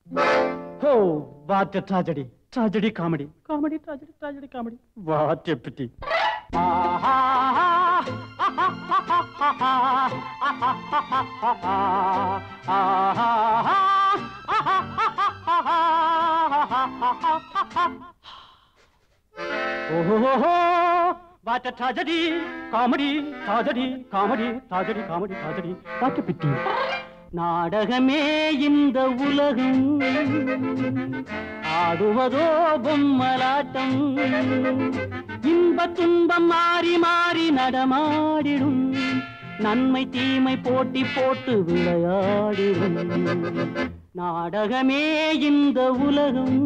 O what a tragedy tragedy comedy comedy tragedy tragedy comedy what a pity Oh, what a tragedy, comedy, tragedy, comedy, tragedy, comedy, tragedy, what a pity. நாடகமே இந்த உலகம் ஆடுவதோ பொம்மலாட்டம் இன்ப துன்பம் மாறி மாறி நடமாடிடும் நன்மை தீமை போட்டி போட்டு விளையாடிடும் நாடகமே இந்த உலகம்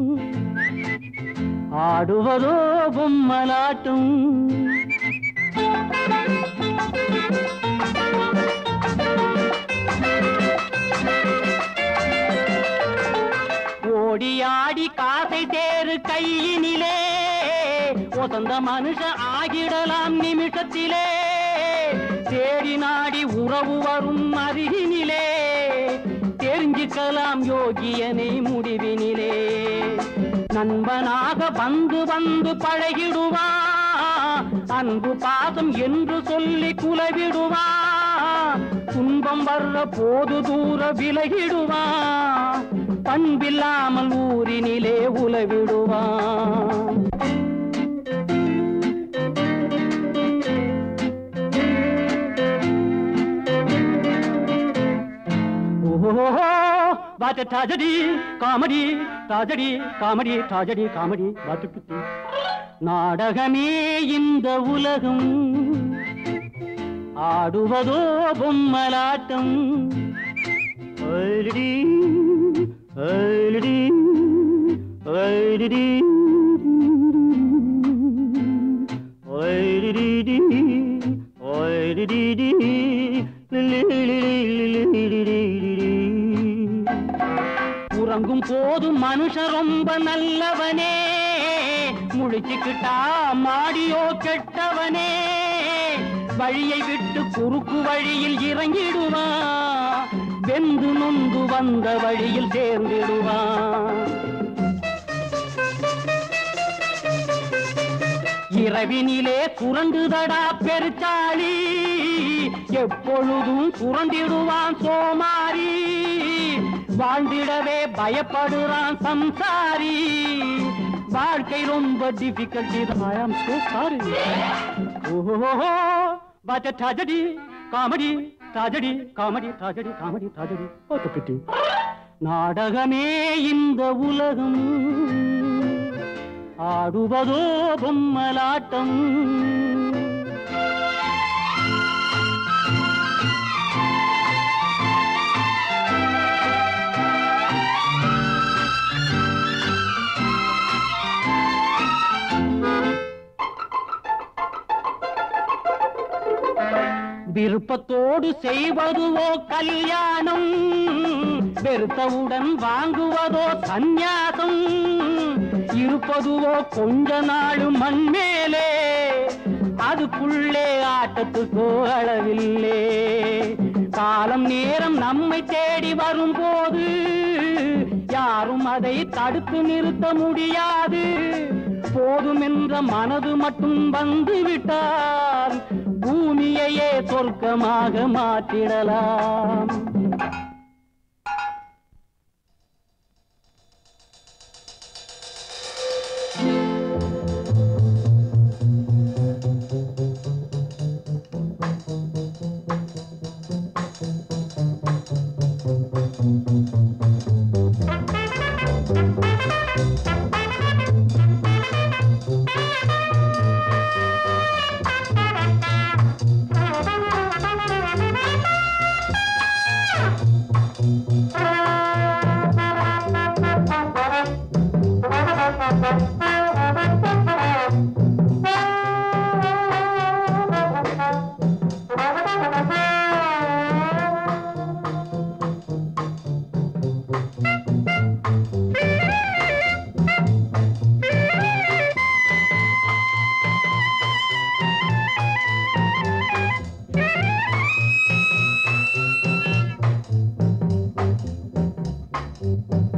ஆடுவதோ பொம்மலாட்டம் ஓடி ஆடி காசை தேறு கையினிலே ஒசந்த மனுஷ ஆகிடலாம் நிமிஷத்திலே தேடி நாடி உறவு வரும் அருகினிலே தெரிஞ்சுக்கலாம் யோகியனை முடிவினிலே நண்பனாக வந்து வந்து பழகிடுவா அன்பு பாசம் என்று சொல்லி குலவிடுவா துன்பம் வர்ற போது தூர விலகிடுவா பண்பில்லாமல் ஊரினிலே உலவிடுவா Oh, what a tragedy, comedy, tragedy, comedy, tragedy, comedy, what a pity. நாடகமே இந்த உலகம் ஆடுவதோ பொம்மலாட்டம் ஐடிடி, ஐடிடி, ஐடிடி, ஐடிடிடி, ஐடிடிடி, லிலிலிலிலிலிலிலிலிலிலிலி. உறங்கும் போது மனுஷன் ரொம்ப நல்லவனே முழிச்சுக்கிட்டா மாடியோ கெட்டவனே வழியை விட்டு குறுக்கு வழியில் இறங்கிடுவான் வெந்து நொந்து வந்த வழியில் சேர்ந்திடுவான் இரவினிலே சுரண்டுதடா பெருச்சாளி எப்பொழுதும் சுரண்டிடுவான் சோமாரி வாழ்ந்திடவே பயப்படுறான் சம்சாரி வாழ்க்கை ரொம்ப difficult I am so sorry ஓஹோ what a tragedy comedy tragedy comedy tragedy comedy tragedy what a pity நாடகமே இந்த உலகம் ஆடுவதோ பொம்மலாட்டம் விருப்பத்தோடு செய்வதுவோ கல்யாணம் வெறுத்தவுடன் வாங்குவதோ சந்நியாசம் இருப்பதுவோ கொஞ்ச நாள் மண் மேலே அதுக்குள்ளே ஆட்டத்துக்கோ அளவில்லே காலம் நேரம் நம்மை தேடி வரும்போது யாரும் அதை தடுத்து நிறுத்த முடியாது போதுமென்ற மனது மட்டும் வந்து விட்டால் பூமியையே சொர்க்கமாக மாற்றிடலாம்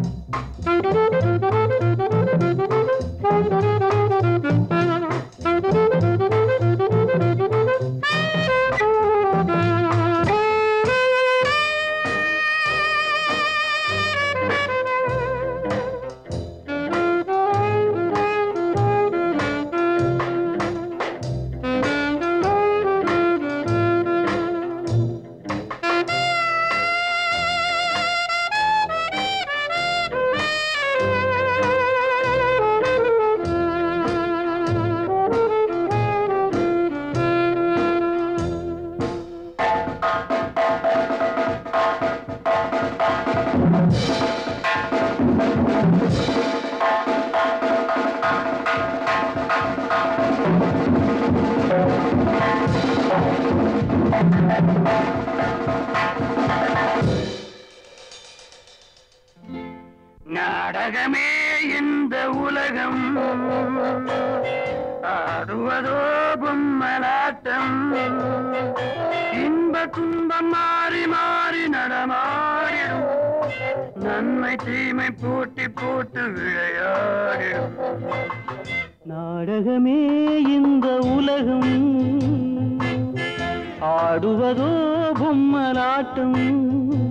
நாடகமே இந்த உலகம் ஆடுவதோ பொம்மலாட்டம் இன்ப துன்பம் மாறி மாறி நடமாடிடும் நன்மை தீமை போட்டி போட்டு விளையாடிடும் நாடகமே இந்த உலகம் ஆடுவதோ பொம்மலாட்டம்